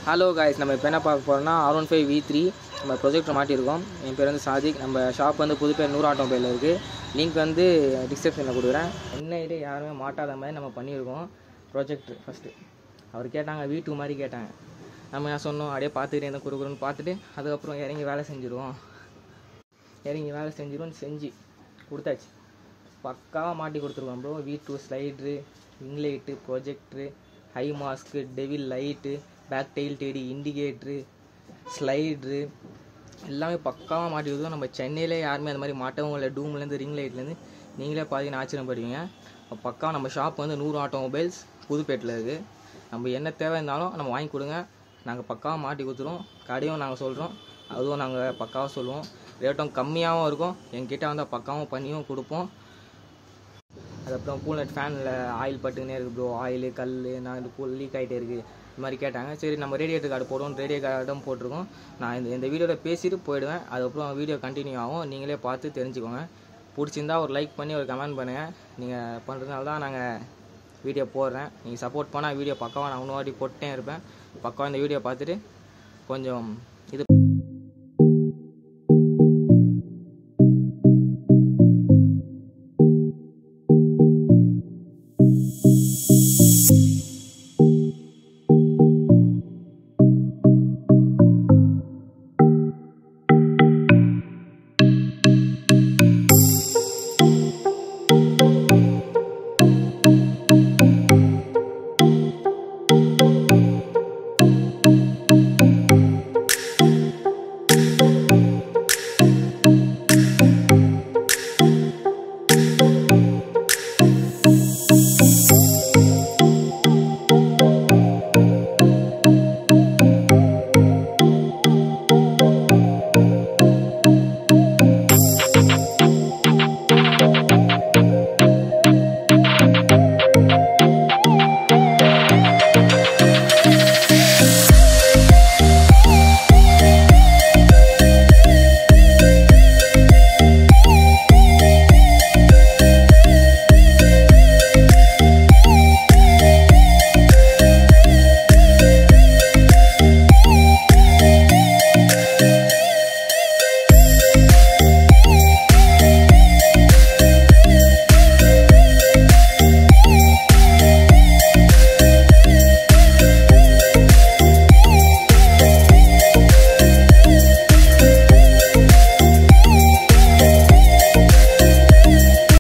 hello guys நம்ம இப்போ என்ன பார்க்க போகிறோம்னா R one five V three நம்ம ப்ரொஜெக்டர் மாட்டியிருக்கோம் என் பேர் வந்து சாதிக் நம்ம ஷாப் வந்து புதுப்பேர் நூறு ஆட்டோமொபைலில் இருக்குது லிங்க் வந்து டிஸ்கிரிப்ஷனில் கொடுக்குறேன் என்னைட்டு யாருமே மாட்டாத மாதிரி நம்ம பண்ணியிருக்கோம் ப்ரொஜெக்டர் ஃபஸ்ட்டு அவர் கேட்டாங்க வீட்டுக்கு மாதிரி கேட்டாங்க நம்ம என்ன சொன்னோம் அப்படியே பார்த்துக்கிட்டே இருந்தோம் கொடுக்குறோன்னு பார்த்துட்டு அதுக்கப்புறம் இறங்கி வேலை செஞ்சுருவோம் இறங்கி வேலை செஞ்சிருவோம் செஞ்சு கொடுத்தாச்சு பக்காவாக மாட்டி கொடுத்துருவோம் ப்ரோ வி டூ ஸ்லைட்ரு இங்லைட்டு projector high mask devil light back tail டேடி இண்டிகேட்ரு ஸ்லைட்ரு எல்லாமே பக்காவாக மாட்டி கொடுத்தோம் நம்ம சென்னையிலே யாருமே அந்த மாதிரி மாட்டவும் இல்லை டூம்லேருந்து ரிங் லைட்லேருந்து நீங்களே பார்த்தீங்கன்னா ஆச்சரியப்படுவீங்க பக்கா நம்ம ஷாப் வந்து நூறு ஆட்டோமொபைல்ஸ் புதுப்பேட்டில் இருக்குது நம்ம என்ன தேவை இருந்தாலும் நம்ம வாங்கி கொடுங்க நாங்கள் பக்காவாக மாட்டி கொடுத்துருவோம் கடையும் நாங்கள் சொல்கிறோம் அதுவும் நாங்கள் பக்காவாக சொல்லுவோம் ரேட்டும் கம்மியாகவும் இருக்கும் எங்ககிட்ட வந்தால் பக்காவும் பண்ணியும் கொடுப்போம் அதுக்கப்புறம் கூல்நெட் ஃபேனில் ஆயில் பட்டுக்கினே இருக்குது ப்ரோ ஆயில் கல் நான் இந்த கூல் லீக் ஆகிட்டே இருக்குது இந்த மாதிரி கேட்டாங்க சரி நம்ம ரேடியேட்டர் கார்டு போடுவோம் ரேடியோ கார்டும் போட்டிருக்கோம் நான் இந்த இந்த வீடியோவில் பேசிட்டு போயிடுவேன் அதுக்கப்புறம் வீடியோ கண்டினியூ ஆகும் நீங்களே பார்த்து தெரிஞ்சுக்கோங்க பிடிச்சிருந்தா ஒரு லைக் பண்ணி ஒரு கமெண்ட் பண்ணுங்கள் நீங்கள் பண்ணுறதுனால தான் நாங்கள் வீடியோ போடுறேன் நீங்கள் சப்போர்ட் பண்ணால் வீடியோ பக்காவாக நான் இன்னொரு வாட்டி போட்டே இருப்பேன் பக்காவாக இந்த வீடியோ பார்த்துட்டு கொஞ்சம்